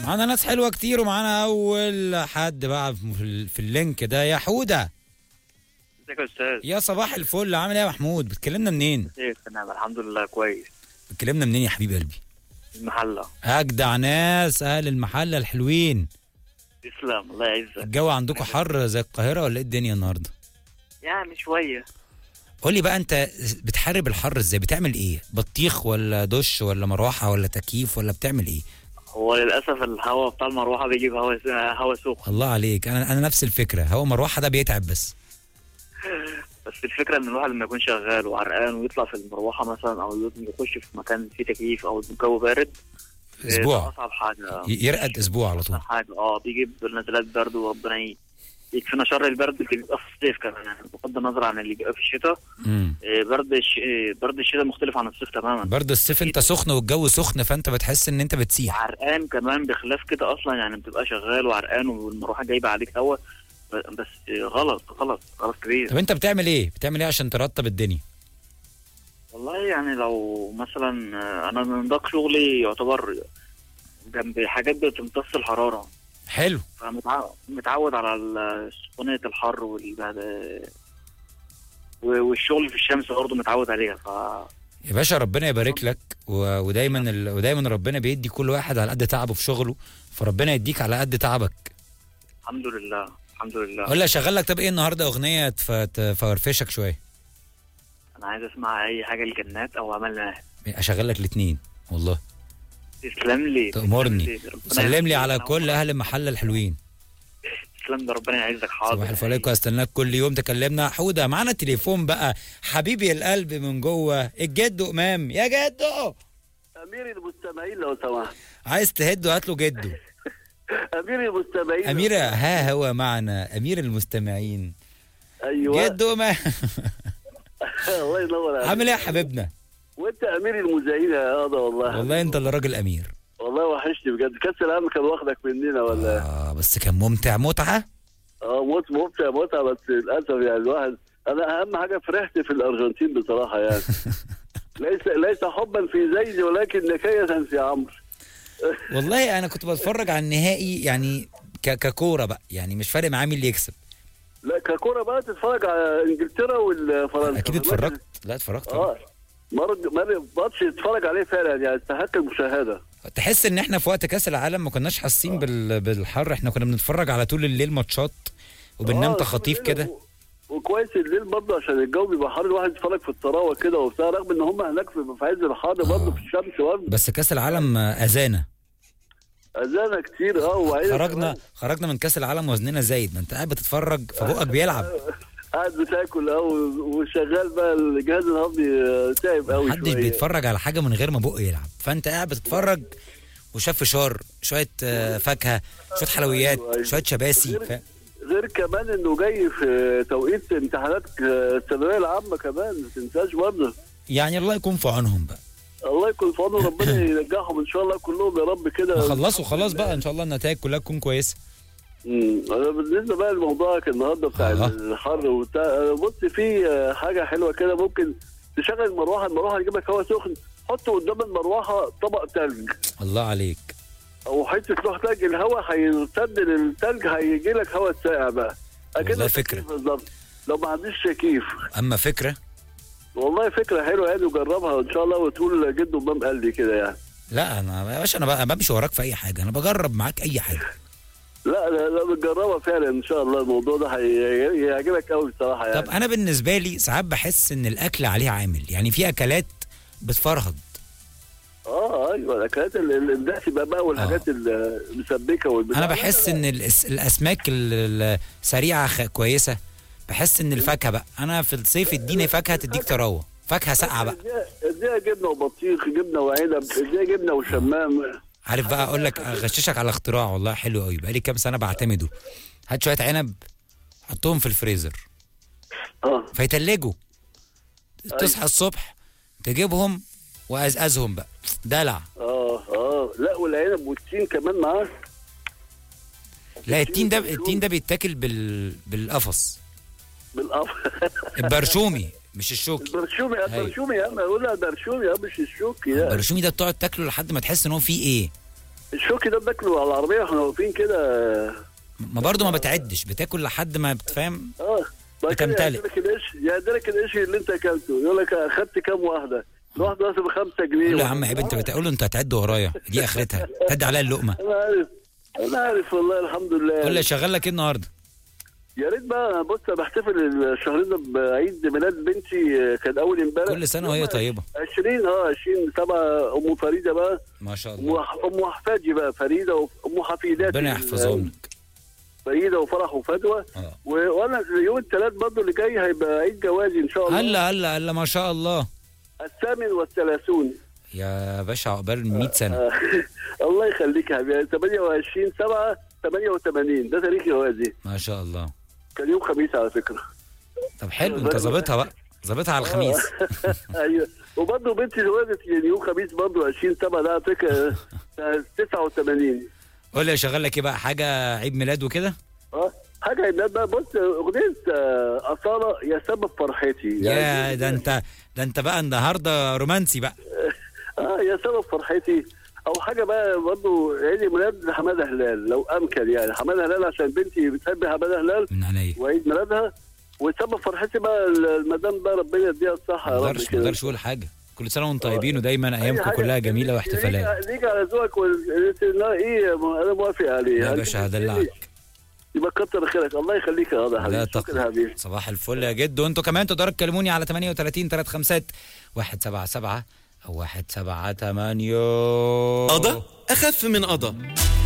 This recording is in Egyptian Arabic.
معانا ناس حلوه كتير ومعانا اول حد بقى في ال- في اللينك ده يا حوده ازيك يا استاذ يا صباح الفل عامل ايه يا محمود بتكلمنا منين كيف تمام الحمد لله كويس بتكلمنا منين يا حبيب قلبي المحلة اجدع ناس اهل المحله الحلوين تسلم الله يعزك الجو عندكم حر زي القاهره ولا ايه الدنيا النهارده يعني شوية قول لي بقى انت بتحارب الحر ازاي بتعمل ايه بطيخ ولا دش ولا مروحه ولا تكييف ولا بتعمل ايه هو للأسف الهواء بتاع المروحة بيجيب هواء هواء سخن الله عليك انا انا نفس الفكره هو مروحه ده بيتعب بس بس الفكرة إن الواحد لما يكون شغال وعرقان ويطلع في المروحة مثلا أو يخش في مكان فيه تكييف أو الجو بارد ده اسبوع أصعب حاجة ي- يرقد اسبوع على طول أصعب حاجة اه بيجيب نزلات برد وربنا ي- يكفينا شر البرد اللي بيبقى في الصيف كمان يعني بغض النظر عن اللي بيبقى في الشتاء امم إيه، برد الش... إيه، برد الشتاء مختلف عن الصيف تماما برضه الصيف انت سخن والجو سخن فانت بتحس ان انت بتسيح عرقان كمان بخلاف كده اصلا يعني بتبقى شغال وعرقان والمروحه جايبه عليك هوا ب- بس غلط غلط غلط كبير طب انت بتعمل ايه بتعمل ايه عشان ترطب الدنيا والله يعني لو مثلا آه، انا نطاق شغلي يعتبر جنب حاجات بتمتص الحراره حلو فمتعود على ال- سخونيه الحر وال و- والشغل في الشمس برضه متعود عليها ف يا باشا ربنا يبارك لك و... ودايما ال... ودايما ربنا بيدي كل واحد على قد تعبه في شغله فربنا يديك على قد تعبك الحمد لله الحمد لله قول لي اشغل لك طب ايه النهارده اغنيه تف... تفرفشك شويه انا عايز اسمع اي حاجه لجنات او عملنا اشغل لك الاثنين والله تسلم لي تأمرني. تسلم لي. ربنا سلم لي على يخليك. كل اهل المحله الحلوين تسلم ده ربنا يعزك حاضر صباح الفل عليكم استناك كل يوم تكلمنا حوده معانا تليفون بقى حبيبي القلب من جوه الجد امام يا جدو امير المستمعين لو سمحت عايز تهده هات له جدو امير المستمعين امير ها هو معنا امير المستمعين ايوه جدو امام الله ينور عليك عامل ايه يا حبيبنا وانت امير المذيعين يا هذا والله والله انت اللي راجل امير والله وحشني بجد كاس العالم كان واخدك مننا ولا اه بس كان ممتع متعه اه موت ممتع متعه بس للاسف يعني الواحد انا اهم حاجه فرحت في الارجنتين بصراحه يعني ليس ليس حبا في زيد ولكن نكايه في عمرو والله انا كنت بتفرج على النهائي يعني ك- ككوره بقى يعني مش فارق معاه مين اللي يكسب لا ككوره بقى تتفرج على انجلترا والفرنسا اكيد اتفرجت لا اتفرجت طبعا. اه مرة مرة ماتش تتفرج عليه فعلا يعني يستحق المشاهده تحس ان احنا في وقت كاس العالم ما كناش حاسين بال... بالحر احنا كنا بنتفرج علعلى طول الليل ماتشات وبننام آه، تخاطيف الليل كده و- وكويس الليل برضه عشان الجو بيبقى حر الواحد يتفرج في الطراوه كده وبتاع رغم ان هم هناك في في عز الحر برضه في الشمس برضه بس كاس العالم اذانا اذانا كتير اه وبعدين خرجنا كمان خرجنا من كاس العالم وزننا زايد ما انت قاعد بتتفرج فبقك بيلعب قاعد بتاكل اه و- وشغال بقى الجهاز الهضمي آه، تعب قوي محدش شويه بيتفرج على حاجه من غير ما بقه يلعب فانت قاعد بتتفرج وشاف فشار شويه آه، فاكهه شويه حلويات أيوة، أيوة. شويه شباسي ف... غير كمان انه جاي في توقيت امتحانات آه، الثانويه العامه كمان ما تنساش برضه يعني الله يكون في عونهم بقى الله يكون في عونه ربنا ينجحهم ان شاء الله كلهم يا رب كده خلصوا خلاص بقى ان شاء الله النتائج كلها تكون كويسه امم انا بالنسبه بقى لموضوعك النهارده بتاع آه. الحر وبتاع بص في آه، حاجه حلوه كده ممكن تشغل المروحه المروحه تجيب لك هواء سخن حط قدام المروحه طبق تلج الله عليك او حته لوح تلج الهواء هيرتد للتلج هيجي لك هواء ساقع بقى والله أكنه فكرة. تكييف بالظبط لو ما عنديش تكييف اما فكره والله فكره حلوه يعني وجربها ان شاء الله وتقول جد قدام قلبي كده يعني لا انا يا باشا انا بقى بمشي وراك في اي حاجه انا بجرب معاك اي حاجه لا لا لا بتجربها فعلا ان شاء الله الموضوع ده هي- هيعجبك قوي بصراحه يعني طب انا بالنسبه لي ساعات بحس ان الاكل عليه عامل يعني في اكلات بتفرهد اه ايوه الاكلات ال- ال- الدسمه بقى والحاجات المسبكه والبتاع انا بحس ان الأس- الاسماك ال- السريعه خ- كويسه بحس ان الفاكهه بقى انا في الصيف اديني فاكهه تديك تروه فاكهه ساقعه بقى اديها- اديها جبنه وبطيخ جبنه وعنب اديها جبنه وشمام عارف بقى اقول لك اغششك على اختراع والله حلو قوي بقالي كام سنه بعتمده هات شويه عنب حطهم في الفريزر اه فيتلجوا تصحى الصبح تجيبهم وازازهم بقى دلع اه اه لا والعنب والتين كمان معاه لا التين ده التين ده بيتاكل بال بالقفص بالقف البرشومي مش الشوكي البرشومي أيوة. البرشومي يا عم اقولها برشومي يا مش الشوكي لا البرشومي ده بتقعد تاكله لحد ما تحس ان هو فيه ايه الشوكي ده بناكله على العربيه واحنا واقفين كده ما برضه ما بتعدش بتاكل لحد ما بتفهم اه بعد كده بتمتلئ. يعدلك القش يعدلك القش اللي انت اكلته يقول لك اخدت كام واحده؟ الواحده مثلا ب 5 جنيه قول له يا عم عيب انت بتقول له انت هتعد ورايا دي اخرتها تعد عليا اللقمه انا عارف انا عارف والله الحمد لله قول لي شغال لك ايه النهارده يا ريت بقى بص أنا بحتفل الشهر ده بعيد ميلاد بنتي آه، كان اول امبارح كل سنه وهي طيبه 20 اه 20 7 ام فريده بقى ما شاء ام الله ام حفاجي بقى فريده وام حفيدات ربنا يحفظهم لك فريده وفرح وفدوى اه و- وانا يوم الثلاث برضه اللي جاي هيبقى عيد جوازي ان شاء الله هلا هلا هلا ما شاء الله الثامن والثلاثون يا باشا عقبال 100 سنه آه، الله يخليك يا حبيبي 28 7 88 ده تاريخ جوازي ما شاء الله كان يوم خميس على فكره طب حلو انت ظابطها بقى ظابطها على الخميس ايوه وبرضه بنتي اتولدت يعني يوم خميس برضه 20 7 ده على فكره آه، 89 قول لي شغال لك ايه بقى حاجه عيد ميلاد وكده اه حاجه يا بقى بص اغنيه آه، اصاله يا سبب فرحتي يا ده انت ده انت بقى النهارده رومانسي بقى اه يا سبب فرحتي او حاجه بقى برضه عيد ميلاد حماده هلال لو امكن يعني حماده هلال عشان بنتي بتحب حماده هلال من عينيا وعيد ميلادها وسبب فرحتي بقى المدام بقى ربنا يديها الصحه ما يا رب اقدرش ما كده اقدرش اقول حاجه كل سنه وانتم طيبين ودايما أي ايامكم حاجة كلها جميله ليك- واحتفالات ليك على ذوقك وال- لا ايه ما انا موافق عليه يا باشا هدلعك يبقى كتر خيرك الله يخليك يا غدا لا حبيبي شكرا تقلق حبيبي صباح الفل يا جد وانتوا كمان تقدروا تكلموني على 38 35 177 او 178 قضى أخف من قضى